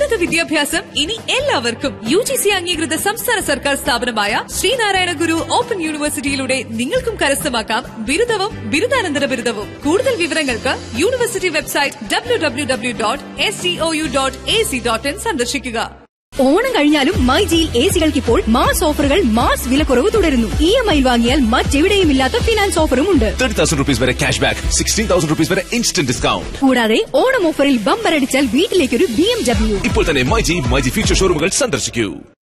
ഉന്നത വിദ്യാഭ്യാസം ഇനി എല്ലാവർക്കും യു ജി സി അംഗീകൃത സംസ്ഥാന സർക്കാർ സ്ഥാപനമായ ശ്രീനാരായണ ഗുരു ഓപ്പൺ യൂണിവേഴ്സിറ്റിയിലൂടെ നിങ്ങൾക്കും കരസ്ഥമാക്കാം ബിരുദവും ബിരുദാനന്തര ബിരുദവും കൂടുതൽ വിവരങ്ങൾക്ക് university website W W W dot S D O U dot A C dot in സന്ദർശിക്കുക ഓണം കഴിഞ്ഞാലും മൈജിയിൽ എ സികൾക്ക് ഇപ്പോൾ മാസ് ഓഫറുകൾ മാസ് വിലക്കുറവ് തുടരുന്നു ഇ എം ഐ വാങ്ങിയാൽ മറ്റെവിടെയും ഇല്ലാത്ത ഫിനാൻസ് ഓഫറും ഉണ്ട് തേർട്ടി തൗസൻഡ് റുപ്പീസ് വരെ cash back sixteen thousand rupees വരെ ഇൻസ്റ്റന്റ് ഡിസ്കൗണ്ട് കൂടാതെ ഓണം ഓഫറിൽ ബമ്പർ അടിച്ചാൽ വീട്ടിലേക്കൊരു ബി എം ഡബ്ല്യു ഇപ്പോൾ തന്നെ മൈജി മൈജി ഫ്യൂച്ചർ ഷോറൂമുകൾ സന്ദർശിക്കൂ